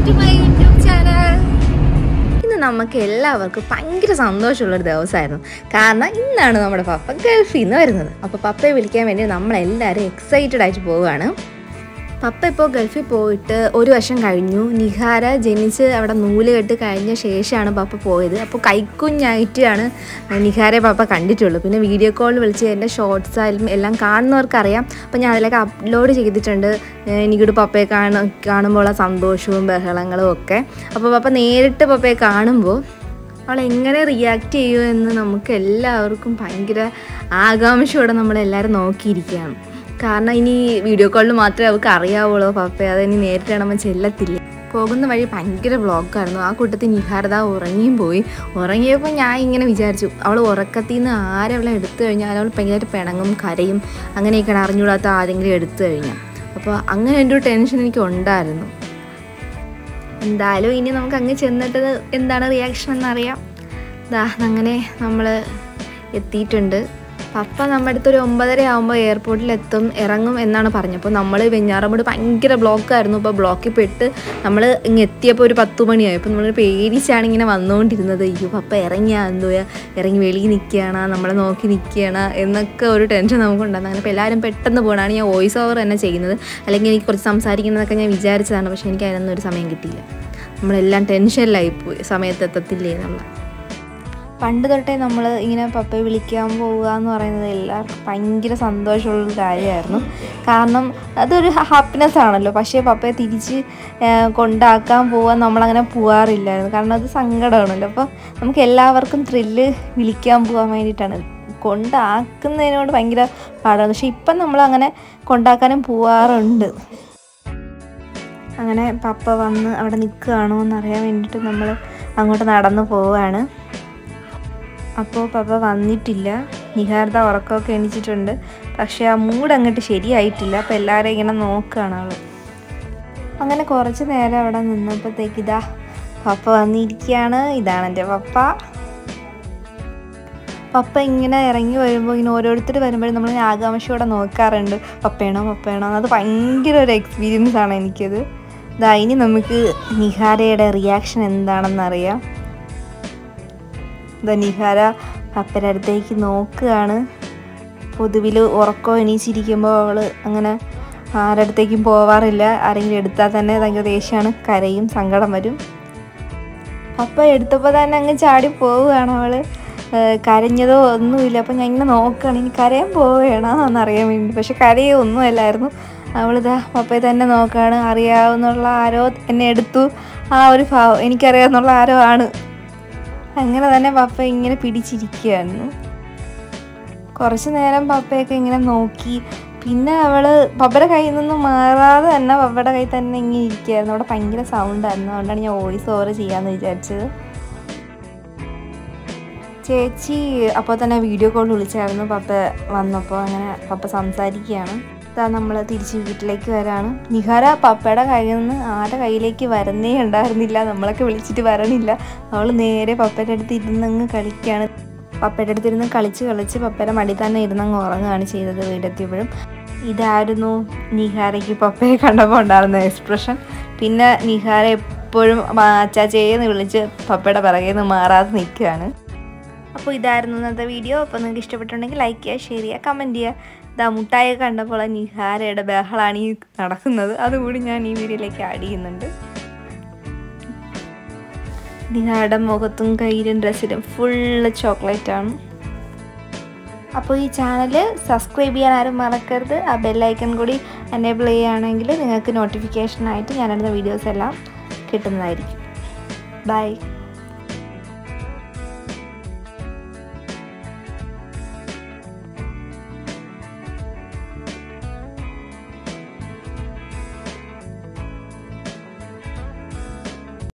to my YouTube channel ഇന്ന് നമുക്ക് എല്ലാവർക്കും ഭയങ്കര സന്തോഷമുള്ളൊരു ദിവസമായിരുന്നു കാരണം ഇന്നാണ് നമ്മുടെ പപ്പ ഗൾഫിൽ നിന്ന് വരുന്നത് അപ്പോൾ പപ്പയെ വിളിക്കാൻ വേണ്ടി നമ്മളെല്ലാവരും എക്സൈറ്റഡ് ആയിട്ട് പോവുകയാണ് പപ്പ ഇപ്പോൾ ഗൾഫിൽ പോയിട്ട് ഒരു വർഷം കഴിഞ്ഞു നിഹാര ജനിച്ച് അവിടെ നൂല് കെട്ട് കഴിഞ്ഞ ശേഷമാണ് പപ്പ പോയത് അപ്പോൾ കൈക്കുഞ്ഞായിട്ടാണ് നിഹാരെ പപ്പ കണ്ടിട്ടുള്ളൂ പിന്നെ വീഡിയോ കോൾ വിളിച്ച് എൻ്റെ ഷോർട്സ് ആയാലും എല്ലാം കാണുന്നവർക്കറിയാം അപ്പോൾ ഞാൻ അതിലേക്ക് അപ്ലോഡ് ചെയ്തിട്ടുണ്ട് ഏഹ് എനിക്കൊരു പപ്പയെ കാണ കാണുമ്പോൾ ആ സന്തോഷവും ബഹളങ്ങളും ഒക്കെ അപ്പോൾ പപ്പ നേരിട്ട് പപ്പയെ കാണുമ്പോൾ അവൾ എങ്ങനെ റിയാക്ട് ചെയ്യുമെന്ന് നമുക്ക് എല്ലാവർക്കും ഭയങ്കര ആകാംക്ഷയോടെ നമ്മളെല്ലാവരും നോക്കിയിരിക്കുകയാണ് കാരണം ഇനി വീഡിയോ കോളിൽ മാത്രമേ അവൾക്ക് അറിയാവുള്ളൂ പപ്പയെ അതിനി നേരിട്ട് കാണുമ്പോൾ ചെല്ലത്തില്ല പോകുന്ന വഴി ഭയങ്കര ബ്ലോക്കായിരുന്നു ആ കൂട്ടത്തിൽ നിഹാരത ഉറങ്ങിയും പോയി ഉറങ്ങിയപ്പോൾ ഞാൻ ഇങ്ങനെ വിചാരിച്ചു അവൾ ഉറക്കത്തിൽ നിന്ന് ആരവളെ എടുത്തു കഴിഞ്ഞാൽ അവൾ ഭയങ്കരമായിട്ട് പിണങ്ങും കരയും അങ്ങനെയൊക്കെയാണ് അറിഞ്ഞുകൂടാത്ത ആരെങ്കിലും എടുത്തു കഴിഞ്ഞാൽ അപ്പോൾ അങ്ങനെ എൻ്റെ ഒരു ടെൻഷൻ എനിക്ക് ഉണ്ടായിരുന്നു എന്തായാലും ഇനി നമുക്ക് അങ്ങ് ചെന്നിട്ട് എന്താണ് റിയാക്ഷൻ എന്നറിയാം ദാ അങ്ങനെ നമ്മൾ എത്തിയിട്ടുണ്ട് പപ്പ നമ്മുടെ അടുത്ത് ഒരു ഒമ്പതര ആകുമ്പോൾ എയർപോർട്ടിൽ എത്തും ഇറങ്ങും എന്നാണ് പറഞ്ഞത് അപ്പോൾ നമ്മൾ വെഞ്ഞാറമ്മൂട് ഭയങ്കര ബ്ലോക്കായിരുന്നു അപ്പോൾ ബ്ലോക്കിൽ പെട്ട് നമ്മൾ ഇങ്ങ് എത്തിയപ്പോൾ ഒരു പത്ത് മണിയായി അപ്പോൾ നമ്മൾ പേടിച്ചാണ് ഇങ്ങനെ വന്നുകൊണ്ടിരുന്നത് അയ്യോ പപ്പ ഇറങ്ങിയാ എന്തോയാ ഇറങ്ങി വെളിയിൽ നിൽക്കുകയാണ് നമ്മളെ നോക്കി നിൽക്കുകയാണ് എന്നൊക്കെ ഒരു ടെൻഷൻ നമുക്കുണ്ടായിരുന്നു അങ്ങനെ അപ്പോൾ എല്ലാവരും പെട്ടെന്ന് പോകണമാണ് ഞാൻ വോയിസ് ഓവർ തന്നെ ചെയ്യുന്നത് അല്ലെങ്കിൽ എനിക്ക് കുറച്ച് സംസാരിക്കുന്നതൊക്കെ ഞാൻ വിചാരിച്ചതാണ് പക്ഷേ എനിക്ക് അതിനൊന്നും ഒരു സമയം കിട്ടിയില്ല നമ്മളെല്ലാം ടെൻഷനിലായിപ്പോയി സമയത്ത് എത്തത്തില്ലേ എന്നുള്ള പണ്ട് തൊട്ടേ നമ്മൾ ഇങ്ങനെ പപ്പയെ വിളിക്കാൻ പോവുക എന്ന് പറയുന്നത് എല്ലാവർക്കും ഭയങ്കര സന്തോഷമുള്ളൊരു കാര്യമായിരുന്നു കാരണം അതൊരു ഹാപ്പിനെസ് ആണല്ലോ പക്ഷേ പപ്പയെ തിരിച്ച് ആ, കൊണ്ടാക്കാൻ പോകാൻ നമ്മളങ്ങനെ പോകാറില്ലായിരുന്നു കാരണം അത് സങ്കടമാണല്ലോ അപ്പോൾ നമുക്ക് എല്ലാവർക്കും ത്രില്ല് വിളിക്കാൻ പോകാൻ വേണ്ടിയിട്ടാണ് കൊണ്ടാക്കുന്നതിനോട് ഭയങ്കര പാടാണ് പക്ഷേ ഇപ്പം നമ്മളങ്ങനെ കൊണ്ടാക്കാനും പോവാറുണ്ട് അങ്ങനെ പപ്പ വന്ന് അവിടെ നിൽക്കുകയാണോ എന്നറിയാൻ വേണ്ടിയിട്ട് നമ്മൾ അങ്ങോട്ട് നടന്നു പോവുകയാണ് അപ്പോൾ പപ്പ വന്നിട്ടില്ല നിഹാർദ ഉറക്കമൊക്കെ എണീച്ചിട്ടുണ്ട് പക്ഷേ ആ മൂഡ് അങ്ങോട്ട് ശരിയായിട്ടില്ല അപ്പോൾ എല്ലാവരും ഇങ്ങനെ നോക്കുകയാണ് അവൾ അങ്ങനെ കുറച്ച് നേരം അവിടെ നിന്നപ്പോഴത്തേക്ക് ഇതാ പപ്പ വന്നിരിക്കുകയാണ് ഇതാണ് എൻ്റെ പപ്പ പപ്പ ഇങ്ങനെ ഇറങ്ങി വരുമ്പോൾ ഇങ്ങനെ ഓരോരുത്തർ വരുമ്പോഴും നമ്മൾ ആകാംക്ഷയോടെ നോക്കാറുണ്ട് പപ്പയാണോ പപ്പയാണോ അത് ഭയങ്കര ഒരു എക്സ്പീരിയൻസ് ആണ് എനിക്കത് ഇതാ ഇനി നമുക്ക് നിഹാരയുടെ റിയാക്ഷൻ എന്താണെന്നറിയാം ഇതാ നിഹാര പപ്പയുടെ അടുത്തേക്ക് നോക്കുകയാണ് പൊതുവിൽ ഉറക്കം എണീച്ചിരിക്കുമ്പോൾ അവൾ അങ്ങനെ ആരുടെ അടുത്തേക്കും പോവാറില്ല ആരെങ്കിലും എടുത്താൽ തന്നെ ഭയങ്കര ദേഷ്യമാണ് കരയും സങ്കടം വരും പപ്പ എടുത്തപ്പോൾ തന്നെ അങ്ങ് ചാടി പോവുകയാണ് അവൾ കരഞ്ഞതോ ഒന്നുമില്ല അപ്പം ഞാൻ ഇങ്ങനെ നോക്കുകയാണ് ഇനി കരയാൻ പോവുകയാണോ എന്നറിയാൻ വേണ്ടി പക്ഷെ കരയോ ഒന്നുമല്ലായിരുന്നു അവളിതാ പപ്പയെ തന്നെ നോക്കുകയാണ് അറിയാവുന്നുള്ള ആരോ എന്നെ എടുത്തു ആ ഒരു ഭാവം എനിക്കറിയാവുന്നുള്ള ആരോ ആണ് അങ്ങനെ തന്നെ പപ്പ ഇങ്ങനെ പിടിച്ചിരിക്കുകയായിരുന്നു കുറച്ച് നേരം പപ്പയൊക്കെ ഇങ്ങനെ നോക്കി പിന്നെ അവള് പപ്പയുടെ കയ്യിൽ നിന്ന് മാറാതെ തന്നെ പപ്പയുടെ കയ്യിൽ തന്നെ ഇങ്ങനെ ഇരിക്കുകയായിരുന്നു അവിടെ ഭയങ്കര സൗണ്ടായിരുന്നു അതുകൊണ്ടാണ് ഞാൻ വോയിസ് ഓവർ ചെയ്യാമെന്ന് വിചാരിച്ചത് ചേച്ചി അപ്പോൾ തന്നെ വീഡിയോ കോൾ വിളിച്ചായിരുന്നു പപ്പ വന്നപ്പോൾ അങ്ങനെ പപ്പ സംസാരിക്കുകയാണ് ഇതാ നമ്മൾ തിരിച്ച് വീട്ടിലേക്ക് വരാണ് നിഹാര പപ്പയുടെ കയ്യിൽ നിന്ന് ആരുടെ കയ്യിലേക്ക് വരുന്നേ ഉണ്ടായിരുന്നില്ല നമ്മളൊക്കെ വിളിച്ചിട്ട് വരണില്ല അവൾ നേരെ പപ്പയുടെ അടുത്ത് ഇരുന്നങ്ങ് കളിക്കുകയാണ് പപ്പയുടെ അടുത്ത് ഇരുന്ന് കളിച്ച് കളിച്ച് പപ്പയുടെ മടി തന്നെ ഇരുന്നങ്ങ് ഉറങ്ങുകയാണ് ചെയ്തത് വീടെത്തിയപ്പോഴും ഇതായിരുന്നു നിഹാരയ്ക്ക് പപ്പയെ കണ്ടപ്പോൾ ഉണ്ടായിരുന്ന എക്സ്പ്രഷൻ പിന്നെ നിഹാര എപ്പോഴും അച്ചാച്ചേന്ന് വിളിച്ച് പപ്പയുടെ പിറകെ നിന്ന് മാറാതെ നിൽക്കുകയാണ് അപ്പോൾ ഇതായിരുന്നു ഇന്നത്തെ വീഡിയോ അപ്പോൾ നിങ്ങൾക്ക് ഇഷ്ടപ്പെട്ടുണ്ടെങ്കിൽ ലൈക്ക് ചെയ്യുക ഷെയർ ചെയ്യുക കമൻറ്റ് ചെയ്യുക ഇതാ മുട്ടായി കണ്ടപ്പോൾ നിഹാരയുടെ ബഹളാണ് ഈ നടക്കുന്നത് അതുകൂടി ഞാൻ ഈ വീഡിയോയിലേക്ക് ആഡ് ചെയ്യുന്നുണ്ട് നിഹാരുടെ മുഖത്തും കയ്യിലും ഡ്രസ്സിലും ഫുള്ള് ചോക്ലേറ്റ് ആണ് അപ്പോൾ ഈ ചാനൽ സബ്സ്ക്രൈബ് ചെയ്യാൻ ആരും മറക്കരുത് ആ ബെല്ലൈക്കൺ കൂടി എനേബിൾ ചെയ്യുകയാണെങ്കിൽ നിങ്ങൾക്ക് നോട്ടിഫിക്കേഷനായിട്ട് ഞാനിടുന്ന വീഡിയോസ് എല്ലാം കിട്ടുന്നതായിരിക്കും ബൈ